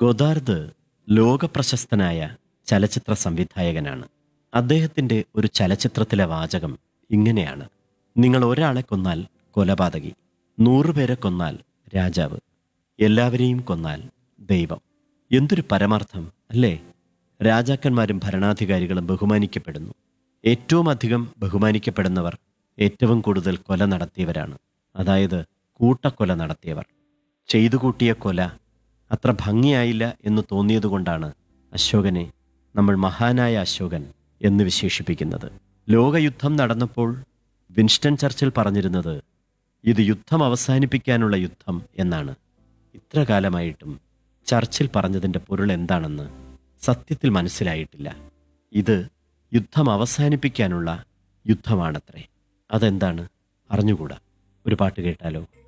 Godard ലോകപ്രശസ്തനായ ചലച്ചിത്ര സംവിധായകനാണ് അദ്ദേഹത്തിൻ്റെ ഒരു ചലച്ചിത്രത്തിലെ വാചകം ഇങ്ങനെയാണ് നിങ്ങൾ ഒരാളെ കൊന്നാൽ കൊലപാതകി നൂറുപേരെ കൊന്നാൽ രാജാവ് എല്ലാവരെയും കൊന്നാൽ ദൈവം എന്തൊരു പരമാർത്ഥം അല്ലേ രാജാക്കന്മാരും ഭരണാധികാരികളും ബഹുമാനിക്കപ്പെടുന്നു ഏറ്റവും അധികം ബഹുമാനിക്കപ്പെടുന്നവർ ഏറ്റവും കൂടുതൽ കൊല നടത്തിയവരാണ് അതായത് കൂട്ടക്കൊല നടത്തിയവർ ചെയ്തു കൂട്ടിയ കൊല അത്ര ഭംഗിയായില്ല എന്ന് തോന്നിയതുകൊണ്ടാണ് അശോകനെ നമ്മൾ മഹാനായ അശോകൻ എന്ന് വിശേഷിപ്പിക്കുന്നത് ലോകയുദ്ധം നടന്നപ്പോൾ വിൻസ്റ്റൺ ചർച്ചിൽ പറഞ്ഞിരുന്നത് ഇത് യുദ്ധം അവസാനിപ്പിക്കാനുള്ള യുദ്ധം എന്നാണ് ഇത്ര കാലമായിട്ടും ചർച്ചിൽ പറഞ്ഞതിൻ്റെ പൊരുൾ എന്താണെന്ന് സത്യത്തിൽ മനസ്സിലായിട്ടില്ല ഇത് യുദ്ധം അവസാനിപ്പിക്കാനുള്ള യുദ്ധമാണത്രേ അതെന്താണ് അറിഞ്ഞുകൂടാ ഒരു പാട്ട് കേട്ടാലോ